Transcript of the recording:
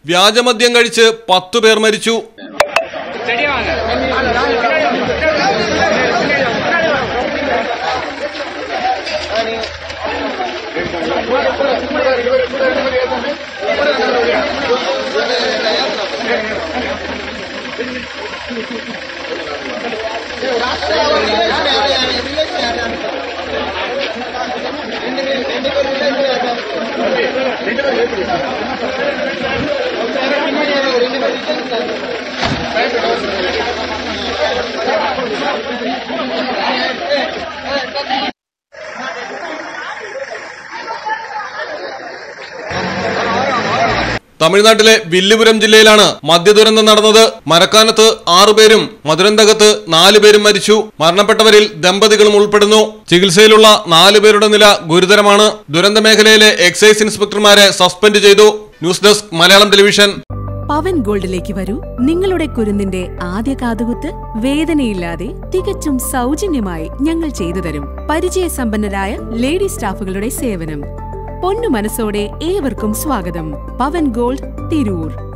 വ്യാജമദ്യം കഴിച്ച് പത്തു പേർ മരിച്ചു തമിഴ്നാട്ടിലെ വില്ലുപുരം ജില്ലയിലാണ് മദ്യദുരന്തം നടന്നത് മരക്കാനത്ത് ആറുപേരും മധുരന്തകത്ത് നാലുപേരും മരിച്ചു മരണപ്പെട്ടവരിൽ ദമ്പതികളും ഉൾപ്പെടുന്നു ചികിത്സയിലുള്ള നാലുപേരുടെ നില ഗുരുതരമാണ് ദുരന്ത മേഖലയിലെ എക്സൈസ് ഇൻസ്പെക്ടർമാരെ സസ്പെൻഡ് ചെയ്തു news desk Malayalam television Pavan ഗോൾഡിലേക്ക് വരൂ നിങ്ങളുടെ കുരുന്നിന്റെ ആദ്യ കാതുകുത്ത് വേദനയില്ലാതെ തികച്ചും സൗജന്യമായി ഞങ്ങൾ ചെയ്തു തരും പരിചയസമ്പന്നരായ ലേഡി സ്റ്റാഫുകളുടെ സേവനം പൊന്നു മനസ്സോടെ ഏവർക്കും സ്വാഗതം പവൻ ഗോൾഡ് തിരൂർ